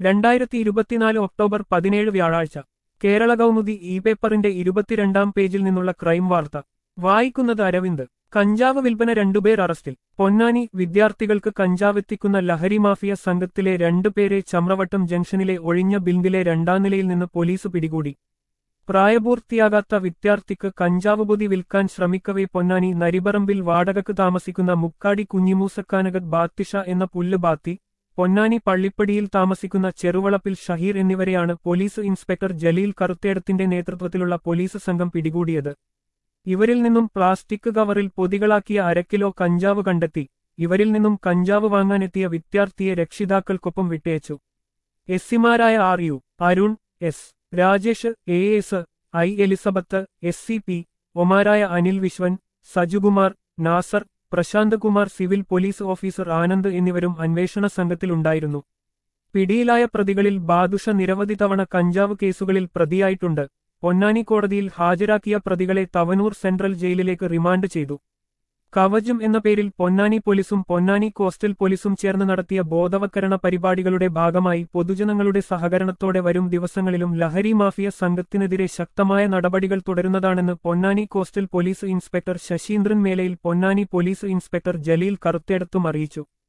രണ്ടായിരത്തി ഇരുപത്തിനാല് ഒക്ടോബർ പതിനേഴ് വ്യാഴാഴ്ച കേരള കൗമുദി ഇ പേപ്പറിന്റെ ഇരുപത്തിരണ്ടാം പേജിൽ നിന്നുള്ള ക്രൈം വാർത്ത വായിക്കുന്നത് അരവിന്ദ് കഞ്ചാവ് വിൽപ്പന രണ്ടുപേർ അറസ്റ്റിൽ പൊന്നാനി വിദ്യാർത്ഥികൾക്ക് കഞ്ചാവെത്തിക്കുന്ന ലഹരി മാഫിയ സംഘത്തിലെ രണ്ടുപേരെ ചമ്രവട്ടം ജംഗ്ഷനിലെ ഒഴിഞ്ഞ ബിൽഡിലെ രണ്ടാം നിലയിൽ നിന്ന് പോലീസ് പിടികൂടി പ്രായപൂർത്തിയാകാത്ത വിദ്യാർത്ഥിക്ക് കഞ്ചാവ് പൊതി വിൽക്കാൻ ശ്രമിക്കവേ പൊന്നാനി നരിപറമ്പിൽ വാടകക്ക് താമസിക്കുന്ന മുക്കാടി കുഞ്ഞിമൂസക്കാനകത് ബാത്തിഷ എന്ന പുല്ല് ബാത്തി പൊന്നാനി പള്ളിപ്പടിയിൽ താമസിക്കുന്ന ചെറുവളപ്പിൽ ഷഹീർ എന്നിവരെയാണ് പോലീസ് ഇൻസ്പെക്ടർ ജലീൽ കറുത്തേടത്തിന്റെ നേതൃത്വത്തിലുള്ള പോലീസ് സംഘം പിടികൂടിയത് ഇവരിൽ നിന്നും പ്ലാസ്റ്റിക് കവറിൽ പൊതികളാക്കിയ അരക്കിലോ കഞ്ചാവ് കണ്ടെത്തി ഇവരിൽ നിന്നും കഞ്ചാവ് വാങ്ങാനെത്തിയ വിദ്യാർത്ഥിയെ രക്ഷിതാക്കൾക്കൊപ്പം വിട്ടയച്ചു എസ്സിമാരായ R U Arun S Rajesh A S I Elizabeth S C P ഒമാരായ Anil Viswan Sajukumar Nasar Prasanth Kumar civil police officer Anand എന്നിവരും അന്വേഷണ സംഘത്തിലുണ്ടായിരുന്നു പിടിയിലായ പ്രതികളിൽ ബാദുഷ നിരവധി തവണ കഞ്ചാവ് കേസുകളിൽ പ്രതിയായിട്ടുണ്ട് പൊന്നാനി കോടതിയിൽ ഹാജരാക്കിയ പ്രതികളെ തവനൂർ സെൻട്രൽ ജയിലിലേക്ക് റിമാൻഡ് ചെയ്തു കവചം എന്ന പേരിൽ പൊന്നാനി പോലീസും പൊന്നാനി കോസ്റ്റൽ പോലീസും ചേർന്ന് നടത്തിയ ബോധവൽക്കരണ പരിപാടികളുടെ ഭാഗമായി പൊതുജനങ്ങളുടെ സഹകരണത്തോടെ വരും ദിവസങ്ങളിലും ലഹരി മാഫിയ സംഘത്തിനെതിരെ ശക്തമായ നടപടികൾ തുടരുന്നതാണെന്ന് Ponnani coastal police inspector Sasheendran Melayil Ponnani police inspector Jaleel കറുത്തേടത്തും അറിയിച്ചു